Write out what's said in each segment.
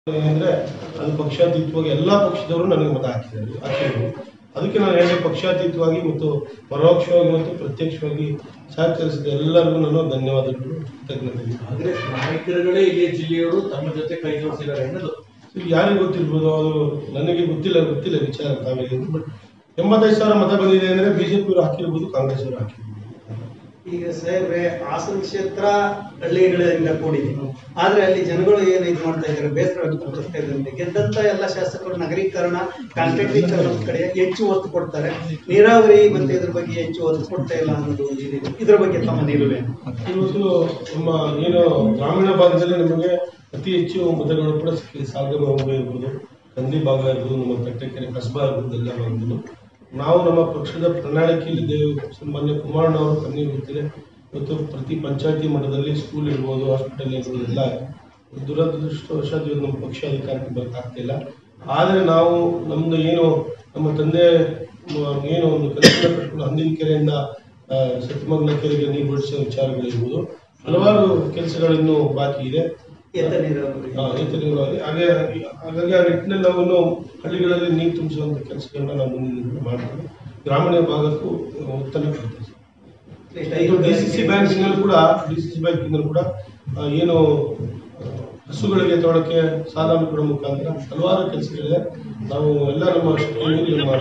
ಏನಂದ್ರೆ ಅದು ಪಕ್ಷಾತೀತವಾಗಿ ಎಲ್ಲಾ ಪಕ್ಷದವರು ನನಗೆ ಮತ ಹಾಕಿದ್ದಾರೆ ಹಾಕಿದ್ರು ಅದಕ್ಕೆ ನಾನು ಹೇಳಿದೆ ಪಕ್ಷಾತೀತವಾಗಿ ಮತ್ತು ಪರೋಕ್ಷವಾಗಿ ಮತ್ತು ಪ್ರತ್ಯಕ್ಷವಾಗಿ ಸಹಕರಿಸಿದ ಎಲ್ಲರಿಗೂ ನಾನು ಧನ್ಯವಾದಗಳು ಕೃತಜ್ಞತೆ ಆದ್ರೆ ನಾಯಕರುಗಳೇ ಇಲ್ಲಿ ಜಿಲ್ಲೆಯವರು ತಮ್ಮ ಜೊತೆ ಕೈ ಜೋಡಿಸಿದ್ದಾರೆ ಅನ್ನೋದು ಇದು ಯಾರಿಗೆ ಗೊತ್ತಿರ್ಬೋದು ಅದು ನನಗೆ ಗೊತ್ತಿಲ್ಲ ಗೊತ್ತಿಲ್ಲ ವಿಚಾರ ತಾವೇನು ಬಟ್ ಎಂಬತ್ತೈದು ಸಾವಿರ ಮತ ಬಂದಿದೆ ಅಂದ್ರೆ ಬಿಜೆಪಿ ಅವರು ಹಾಕಿರ್ಬೋದು ಕಾಂಗ್ರೆಸ್ ಅವರು ಹಾಕಿರ್ಬೋದು ಈಗ ಸಾಹೇಬ್ರೆ ಹಾಸನ ಕ್ಷೇತ್ರ ಹಳ್ಳಿಗಳಿಂದ ಕೂಡಿದೆ ಆದ್ರೆ ಅಲ್ಲಿ ಜನಗಳು ಏನ್ ಇದು ಮಾಡ್ತಾ ಇದ್ದಾರೆ ಬೇಸರ ವ್ಯಕ್ತಪಡಿಸ್ತಾ ಇದ್ದಾರೆ ಗೆದ್ದಂತ ಎಲ್ಲ ಶಾಸಕರು ನಗರೀಕರಣ ಕಾಂಟ್ರಾಕ್ಟೀಕರಣ ಕಡೆ ಹೆಚ್ಚು ಒತ್ತು ಕೊಡ್ತಾರೆ ನೀರಾವರಿ ಮತ್ತೆ ಇದ್ರ ಬಗ್ಗೆ ಹೆಚ್ಚು ಒತ್ತು ಕೊಡ್ತಾ ಇಲ್ಲ ಅನ್ನೋದು ಒಂದು ಇದಿದೆ ಇದ್ರ ಬಗ್ಗೆ ತಮ್ಮ ನಿಲುವೇನು ಇವತ್ತು ನಮ್ಮ ಏನು ಗ್ರಾಮೀಣ ಭಾಗದಲ್ಲಿ ನಮಗೆ ಅತಿ ಹೆಚ್ಚು ಮತಗಳು ಕೂಡ ಸಿಕ್ಕಿದೆ ಸಾಗರ ಭಾಗ ಇರ್ಬೋದು ಕಂದಿ ಭಾಗ ಇರ್ಬೋದು ನಮ್ಮ ಕಟ್ಟೆಕೆರೆ ಕಸಬಾ ಇರ್ಬೋದು ಎಲ್ಲ ಭಾಗದಲ್ಲೂ ನಾವು ನಮ್ಮ ಪಕ್ಷದ ಪ್ರಣಾಳಿಕೆಯಲ್ಲಿ ದೇವ್ ಸನ್ಮಾನ್ಯ ಕುಮಾರಣ್ಣ ಅವರು ಕಣ್ಣಿ ಗೊತ್ತಿದೆ ಇವತ್ತು ಪ್ರತಿ ಪಂಚಾಯತಿ ಮಟ್ಟದಲ್ಲಿ ಸ್ಕೂಲ್ ಇರ್ಬೋದು ಹಾಸ್ಪಿಟಲ್ ಇರ್ಬೋದು ಎಲ್ಲ ದುರದೃಷ್ಟವಶಾತ್ ಇವತ್ತು ನಮ್ಮ ಪಕ್ಷ ಅಧಿಕಾರಕ್ಕೆ ಬರಕ್ಕಾಗ್ತಿಲ್ಲ ಆದರೆ ನಾವು ನಮ್ದು ಏನು ನಮ್ಮ ತಂದೆ ಮ- ಏನು ಒಂದು ಕೆಲಸ ಕಟ್ಕೊಂಡು ಹಂದಿನ ಕೆರೆಯಿಂದ ಆ, ಸತ್ಯಮಂಗಲ ಕೆರೆಗೆ ನೀರು ಬಿಡಿಸೋ ವಿಚಾರಗಳಿರ್ಬೋದು ಹಲವಾರು ಕೆಲಸಗಳಿನ್ನೂ ಬಾಕಿ ಇದೆ ಎತ್ತ ನೀರಾವರಿ ಆ, ರೈತ ನೀರಾವರಿ ಹಾಗೆ ಹಾಗಾಗಿ ಆ ನಿಟ್ಟಿನಲ್ಲಿ ನಾವು ಹಳ್ಳಿಗಳಲ್ಲಿ ನೀರು ತುಂಬಿಸುವಂತ ಕೆಲಸಗಳನ್ನ ನಾವು ಮುಂದಿನ ದಿನಗಳಲ್ಲಿ ಮಾಡ್ತೀವಿ ಗ್ರಾಮೀಣ ಭಾಗಕ್ಕೂ ಒತ್ತನ್ನು ಕೊಡ್ತೀವಿ ಇದು ಡಿ ಸಿ ಸಿ ಬ್ಯಾಂಕಿನಲ್ಲಿ ಕೂಡ ಡಿ ಸಿ ಸಿ ಬ್ಯಾಂಕಿನಲ್ಲಿ ಕೂಡ ಆ, ಏನು ಆ, ಹಸುಗಳಿಗೆ ತೊಡಕ್ಕೆ ಸಾಲ ಕೊಡೋ ಮುಖಾಂತರ ಹಲವಾರು ಕೆಲಸಗಳಿದೆ ನಾವು ಎಲ್ಲ ನಮ್ಮ ಶಕ್ತಿಯಲ್ಲಿ ನಮ್ಮ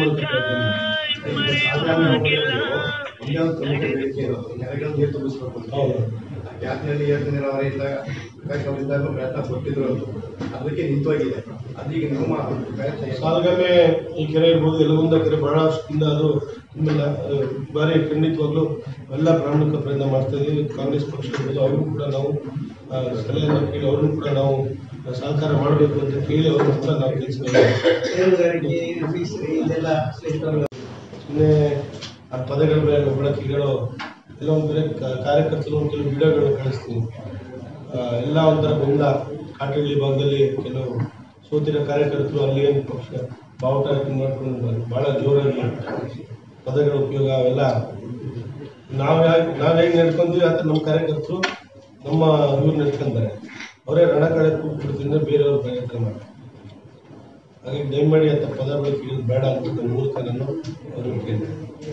ಸಾಧಾರಣ ಒಂದೇ ಒಂದು ಪ್ರಮುಖ ಬೇಡಿಕೆ ಇರೋದು ಕೆರೆಗಳು ನೀರು ತುಂಬಿಸ್ಬೇಕು ಅಂತ ಹೌದು. ಯಾತ್ರೆಯಲ್ಲಿ ಏತ ನೀರಾವರಿ ಇಲ್ಲ ಇದ್ದಾಗ ಪ್ರಯತ್ನ ಪಟ್ಟಿದ್ರು ಅದು. ಅದಕ್ಕೆ ನಿಂತೋಗಿದೆ ಅದೀಗ ನಿಮ್ಮ ಪ್ರಯತ್ನ ಏನು? ಸಾಲಗಾಮೆ ಈ ಕೆರೆ ಇರ್ಬೋದು ಎಲ್ಲಗೊಂದ ಕೆರೆ ಬಹಳಷ್ಟಿಂದ ಅದು ನಿಮ್ಮೆಲ್ಲ ಅದು ಬಾರಿ ಖಂಡಿತವಾಗ್ಲೂ ಎಲ್ಲ ಪ್ರಾಮಾಣಿಕ ಪ್ರಯತ್ನ ಮಾಡ್ತಾ ಇದೀವಿ ಕಾಂಗ್ರೆಸ್ ಪಕ್ಷ ಇರ್ಬೋದು ಅವ್ರಿಗೂ ಕೂಡ ನಾವು ಆ, ಸಲಹೆಯನ್ನು ಕೇಳಿ ಅವ್ರನ್ನೂ ಕೂಡ ನಾವು ಸಹಕಾರ ಮಾಡಬೇಕು ಅಂತ ಕೇಳಿ ಅವ್ರ ಕೂಡ ನಾವು ಕೆಲಸ ಹೈನುಗಾರಿಕೆ ಫಿಶರಿ ಇದೆಲ್ಲ ಕ್ಷೇತ್ರಗಳು ಸುಮ್ಮನೆ ಆ ಪದಗಳ ಮೇಲೆ ಬಳಕೆಗಳು ಕೆಲವೊಂದು ಕಡೆ ಕ- ಕಾರ್ಯಕರ್ತರು ಕೆಲವು ವಿಡಿಯೋಗಳು ಕಳಿಸ್ತೀನಿ ಆ, ಎಲ್ಲ ಒಂಥರ ಬೆಂದ ಕಾಟಳ್ಳಿ ಭಾಗದಲ್ಲಿ ಕೆಲವು ಸೋತಿರೋ ಕಾರ್ಯಕರ್ತರು ಅಲ್ಲಿ ಏನು ಪಕ್ಷ ಬಾವುಟ ಹಾಕೊಂಡು ಮಾಡ್ಕೊಂಡು ಭಾಳ ಜೋರಾಗಿ ಪದಗಳ ಉಪಯೋಗ ಅವೆಲ್ಲ ನಾವು ಯಾಕೆ ನಾವು ಹೇಗೆ ನಡ್ಕೊಂತೀವಿ ಆ ಥರ ನಮ್ಮ ಕಾರ್ಯಕರ್ತರು ನಮ್ಮ ಇವ್ರು ನಡ್ಕೊಂತಾರೆ ಅವರೇ ರಣ ಕಡೆ ಕೂತ್ಬಿಡ್ತಿದ್ರೆ ಬೇರೆಯವ್ರು ಕಾರ್ಯಕ್ರಮ ಮಾಡ್ತಾರೆ ಹಾಗಾಗಿ ದಯಮಾಡಿ ಅಂತ ಪದ ಬಳಕೆ ಬೇಡ ಅಂತ ನನ್ನ ಮೂಲಕ ನಾನು ಅವ್ರಿಗೆ ಕೇಳಿದೆ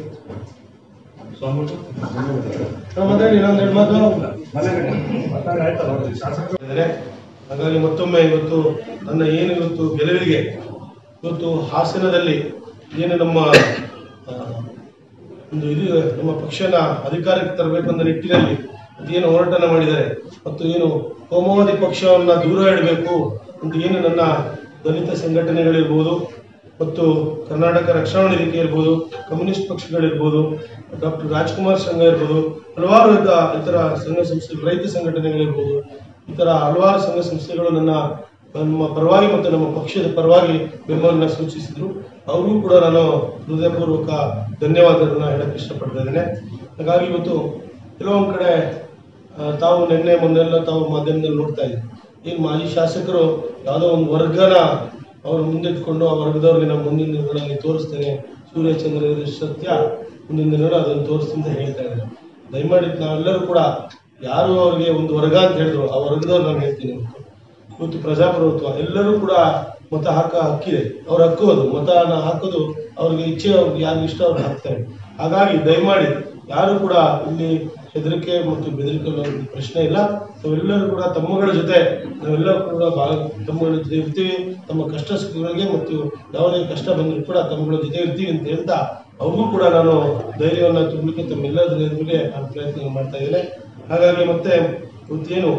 ನಾವು ಮಾತಾಡಿ ಇನ್ನೊಂದು ಎರಡು ಮಾತು ಇದ್ದಾರೆ. ಹಾಗಾಗಿ ಮತ್ತೊಮ್ಮೆ ಇವತ್ತು ನನ್ನ ಏನು ಇವತ್ತು ಗೆಲುವಿಗೆ ಇವತ್ತು ಹಾಸನದಲ್ಲಿ ಏನು ನಮ್ಮ ಆ, ಒಂದು ಇದು ನಮ್ಮ ಪಕ್ಷನ ಅಧಿಕಾರಕ್ಕೆ ತರಬೇಕು ಅನ್ನೋ ನಿಟ್ಟಿನಲ್ಲಿ ಏನು ಹೋರಾಟನ ಮಾಡಿದ್ದಾರೆ ಮತ್ತು ಏನು ಕೋಮುವಾದಿ ಪಕ್ಷವನ್ನ ದೂರ ಇಡಬೇಕು ಅಂತ ಏನು ನನ್ನ ದಲಿತ ಸಂಘಟನೆಗಳಿರ್ಬೋದು ಮತ್ತು ಕರ್ನಾಟಕ ರಕ್ಷಣಾ ವೇದಿಕೆ ಇರ್ಬೋದು ಕಮ್ಯುನಿಸ್ಟ್ ಪಕ್ಷಗಳಿರ್ಬೋದು ಡಾಕ್ಟರ್ ರಾಜ್ಕುಮಾರ್ ಸಂಘ ಇರ್ಬೋದು ಹಲವಾರು ಇದ್ದ ಇತರ ಸಂಘ ಸಂಸ್ಥೆ ರೈತ ಸಂಘಟನೆಗಳಿರ್ಬೋದು ಈ ತರ ಹಲವಾರು ಸಂಘ ಸಂಸ್ಥೆಗಳು ನನ್ನ ನಮ್ಮ ಪರವಾಗಿ ಮತ್ತು ನಮ್ಮ ಪಕ್ಷದ ಪರವಾಗಿ ಬೆಂಬಲನ ಸೂಚಿಸಿದ್ರು ಅವ್ರಿಗೂ ಕೂಡ ನಾನು ಹೃದಯಪೂರ್ವಕ ಧನ್ಯವಾದಗಳನ್ನ ಹೇಳಕ್ಕೆ ಇಷ್ಟಪಡ್ತಾ ಇದ್ದೇನೆ ಹಾಗಾಗಿ ಇವತ್ತು ಕೆಲವೊಂದು ಕಡೆ ಆ, ತಾವು ನಿನ್ನೆ ಮೊನ್ನೆಲ್ಲ ತಾವು ಮಾಧ್ಯಮದಲ್ಲಿ ನೋಡ್ತಾ ಇದ್ದೀವಿ ಈ ಮಾಜಿ ಶಾಸಕರು ಯಾವುದೋ ಒಂದು ವರ್ಗನ ಅವರು ಮುಂದಿಟ್ಕೊಂಡು ಆ ವರ್ಗದವ್ರಿಗೆ ನಾವು ಮುಂದಿನ ದಿನಗಳಲ್ಲಿ ತೋರಿಸ್ತೇನೆ ಸೂರ್ಯಚಂದ್ರ ಇದು ಸತ್ಯ ಮುಂದಿನ ದಿನಗಳು ಅದನ್ನು ತೋರಿಸ್ತೀನಿ ಅಂತ ಹೇಳ್ತಾ ಇದ್ದಾರೆ ದಯಮಾಡಿ ನಾವೆಲ್ಲರೂ ಕೂಡ ಯಾರು ಅವ್ರಿಗೆ ಒಂದು ವರ್ಗ ಅಂತ ಹೇಳಿದ್ರು ಆ ವರ್ಗದವ್ರು ನಾನು ಹೇಳ್ತೀನಿ ಇವತ್ತು. ಇವತ್ತು ಪ್ರಜಾಪ್ರಭುತ್ವ ಎಲ್ಲರೂ ಕೂಡ ಮತ ಹಾಕ ಹಕ್ಕಿದೆ ಅವ್ರ ಹಕ್ಕು ಅದು ಮತನ ಹಾಕೋದು ಅವ್ರಿಗೆ ಇಚ್ಛೆ ಅವ್ರಿಗೆ ಯಾರು ಇಷ್ಟ ಅವ್ರು ಹಾಕ್ತಾರೆ ಹಾಗಾಗಿ ದಯಮಾಡಿ ಯಾರು ಕೂಡ ಇಲ್ಲಿ ಹೆದರಿಕೆ ಮತ್ತು ಬೆದರಿಕೆ ಅನ್ನೋ ಒಂದು ಪ್ರಶ್ನೆ ಇಲ್ಲ ನಾವೆಲ್ಲರೂ ಕೂಡ ತಮ್ಮಗಳ ಜೊತೆ ನಾವೆಲ್ಲರೂ ಕೂಡ ಭಾಳ ತಮ್ಮಗಳ ಜೊತೆ ಇರ್ತೀವಿ ತಮ್ಮ ಕಷ್ಟ ಸುಖಗಳಿಗೆ ಮತ್ತು ಯಾವುದೇ ಕಷ್ಟ ಬಂದರೂ ಕೂಡ ತಮ್ಮಗಳ ಜೊತೆ ಇರ್ತೀವಿ ಅಂತ ಹೇಳ್ತಾ ಅವ್ರಿಗೂ ಕೂಡ ನಾನು ಧೈರ್ಯವನ್ನು ತುಂಬಲಿಕ್ಕೆ ತಮ್ಮೆಲ್ಲರ ಎದುರಿಗೆ ನಾನು ಪ್ರಯತ್ನ ಮಾಡ್ತಾ ಇದ್ದೇನೆ ಹಾಗಾಗಿ ಮತ್ತೆ ಇವತ್ತೇನು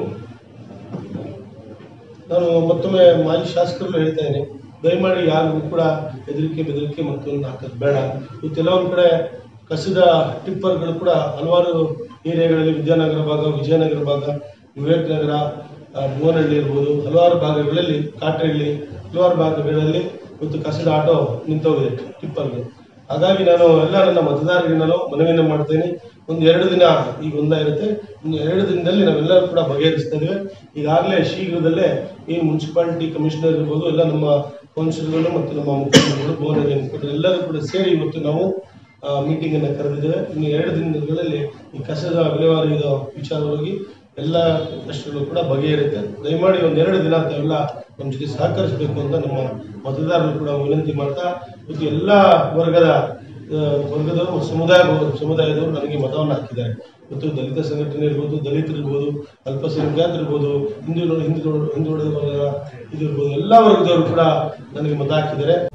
ನಾನು ಮತ್ತೊಮ್ಮೆ ಮಾಜಿ ಶಾಸಕರು ಹೇಳ್ತಾ ಇದ್ದೇನೆ ದಯಮಾಡಿ ಯಾರಿಗೂ ಕೂಡ ಹೆದರಿಕೆ ಬೆದರಿಕೆ ಮತ್ತು ಹಾಕೋದು ಬೇಡ ಇವತ್ತೆಲ್ಲ ಒಂದು ಕಡೆ ಕಸದ ಟಿಪ್ಪರ್ಗಳು ಕೂಡ ಹಲವಾರು ಏರಿಯಾಗಳಲ್ಲಿ ವಿದ್ಯಾನಗರ ಭಾಗ ವಿಜಯನಗರ ಭಾಗ ವಿವೇಕ್ ನಗರ ಆ, ಭುವನಹಳ್ಳಿ ಇರ್ಬೋದು ಹಲವಾರು ಭಾಗಗಳಲ್ಲಿ ಕಾಟಹಳ್ಳಿ ಹಲವಾರು ಭಾಗಗಳಲ್ಲಿ ಇವತ್ತು ಕಸದ ಆಟೋ ನಿಂತೋಗಿದೆ ಟಿಪ್ಪರ್ಗಳು ಹಾಗಾಗಿ ನಾನು ಎಲ್ಲ ನನ್ನ ಮತದಾರರಿಗೆ ನಾನು ಮನವಿಯನ್ನು ಮಾಡ್ತೇನೆ ಒಂದು ಎರಡು ದಿನ ಈ ಗೊಂದಲ ಇರುತ್ತೆ ಒಂದು ಎರಡು ದಿನದಲ್ಲಿ ನಾವೆಲ್ಲರೂ ಕೂಡ ಬಗೆಹರಿಸ್ತಾ ಇದ್ದೇವೆ ಈಗಾಗಲೇ ಶೀಘ್ರದಲ್ಲೇ ಈ ಮುನ್ಸಿಪಾಲಿಟಿ ಕಮಿಷನರ್ ಇರ್ಬೋದು ಎಲ್ಲ ನಮ್ಮ ಕೌನ್ಸಿಲರ್ಗಳು ಮತ್ತು ನಮ್ಮ ಮುಖ್ಯಮಂತ್ರಿಗಳು ಭುವನಹಳ್ಳಿ ಮುಖಂಡರು ಎಲ್ಲರೂ ಕೂಡ ಸೇರಿ ಇವತ್ತು ನಾವು ಮೀಟಿಂಗ್ ಅನ್ನು ಕರೆದಿದ್ದೇವೆ ಇನ್ನು ಎರಡು ದಿನಗಳಲ್ಲಿ ಈ ಕಸದ ವಿಲೇವಾರಿ ವಿಚಾರವಾಗಿ ಎಲ್ಲ ಕಷ್ಟಗಳು ಕೂಡ ಬಗೆಹರುತ್ತೆ ದಯಮಾಡಿ ಒಂದೆರಡು ದಿನ ತಾವೆಲ್ಲ ನಮ್ಮ ಜೊತೆ ಸಹಕರಿಸಬೇಕು ಅಂತ ನಮ್ಮ ಮತದಾರರು ಕೂಡ ವಿನಂತಿ ಮಾಡ್ತಾ ಇವತ್ತು ಎಲ್ಲ ವರ್ಗದ ಆ, ವರ್ಗದವರು ಸಮುದಾಯ ಸಮುದಾಯದವರು ನನಗೆ ಮತವನ್ನು ಹಾಕಿದ್ದಾರೆ ಇವತ್ತು ದಲಿತ ಸಂಘಟನೆ ಇರ್ಬೋದು ದಲಿತರು ಇರ್ಬೋದು ಅಲ್ಪಸಂಖ್ಯಾತರು ಇರ್ಬೋದು ಹಿಂದೂ ಹಿಂದೂ ಹಿಂದುಳಿದ ವರ್ಗ ಇದು ಇರ್ಬೋದು ಎಲ್ಲ ವರ್ಗದವರು ಕೂಡ ನನಗೆ ಮತ ಹಾಕಿದ್ದಾರೆ